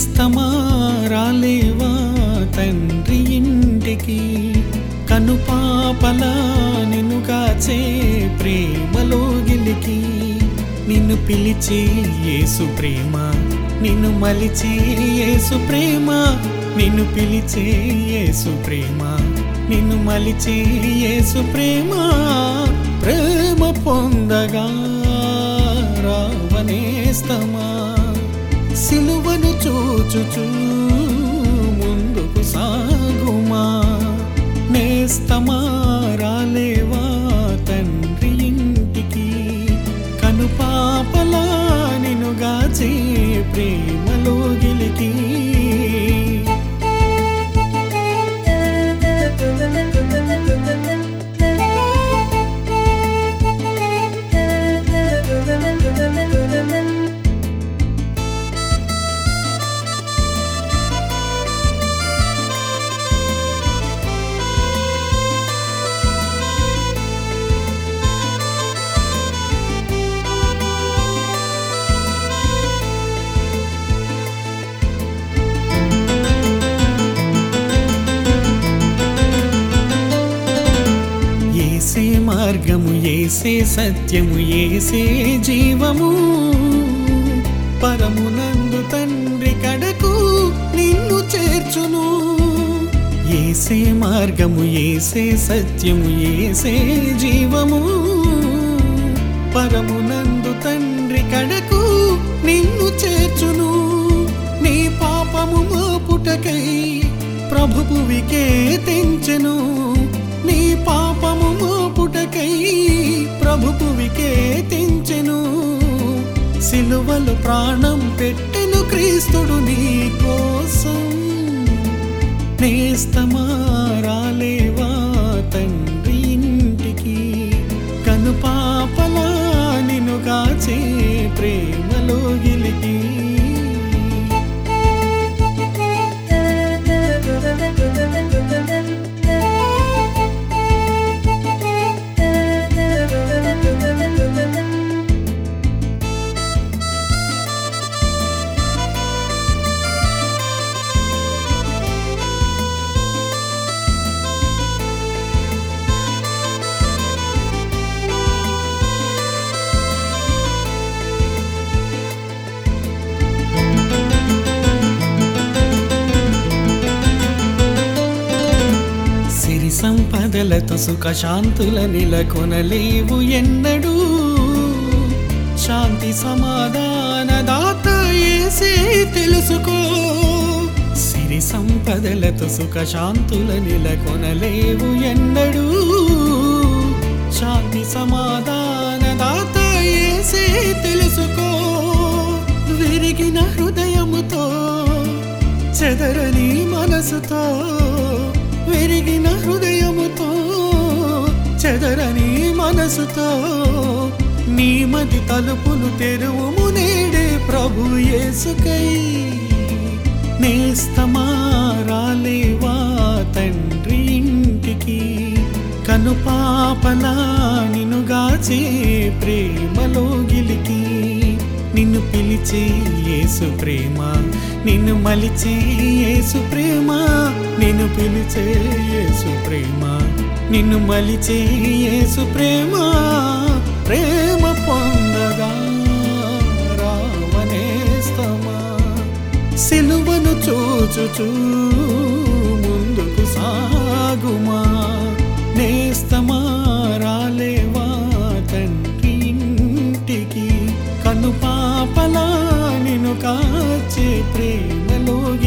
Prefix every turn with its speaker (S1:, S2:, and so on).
S1: నేస్తమా రాలేవా తండ్రి ఇంటికి కనుపాపలా నిన్ను కాచే ప్రేమలో గిలికి నిన్ను పిలిచి యేసు ప్రేమ నిన్ను మలిచి యేసు ప్రేమ నిన్ను పిలిచే యేసు ప్రేమ నిన్ను మలిచి యేసు ప్రేమ ప్రేమ పొందగా రావనేస్తమా సిలువను చూచుచూ ముందుకు సాగుమా నేస్తమా రాలేవా తండ్రి ఇంటికి కనుపాపలా నిన్ను గాచే ప్రేమలో గిలికి ఏసే మార్గము ఏసే సత్యము ఏసే జీవము పరమునందు తండ్రి కడకు నిన్ను చేర్చును ఏసే మార్గము ఏసే సత్యము ఏసే జీవము పరమునందు తండ్రి కడకు నిన్ను చేర్చును నీ పాపము మోపుటకై ప్రభువువికే తెంచెను నీ పాపము మోపుటకై ప్రభువువికే తెంచెను సిలువలు ప్రాణం పెట్టెను క్రీస్తుడు నీ కోసం నేస్తమా రాలేవా తండ్రి ఇంటికి కనుపాపలా నిన్ను కాచే ప్రేమలో గిలికి సిరి సంపదలతో సుఖ శాంతుల నెలకొనలేవు ఎన్నడూ శాంతి సమాధాన దాత ఏసే తెలుసుకో సిరి సంపదలతో సుఖ శాంతుల నెలకొనలేవు ఎన్నడూ శాంతి సమాధాన దాత ఏసే తెలుసుకో విరిగిన హృదయముతో చెదరని మనసుతో విరిగిన హృదయముతో చెదరని మనసుతో నీ మది తలుపులు తెరువుము నేడే ప్రభు యేసుకై నేస్తమా రాలేవా తండ్రి ఇంటికి కనుపాపలా నిన్ను గాచే ప్రేమలో గిలికి నిన్ను పిలిచే యేసు ప్రేమ నిన్ను మలిచే యేసు ప్రేమ నిన్ను పిలిచే యేసు ప్రేమ నిన్ను మలిచే యేసు ప్రేమ ప్రేమ పొందగా రావనేస్తమా సిలువను చూచుచూ ముందుకు సాగుమా నేస్తమా రాలేవా తండ్రి ఇంటికి కనుపాపలా నిన్ను కాచే ప్రేమలో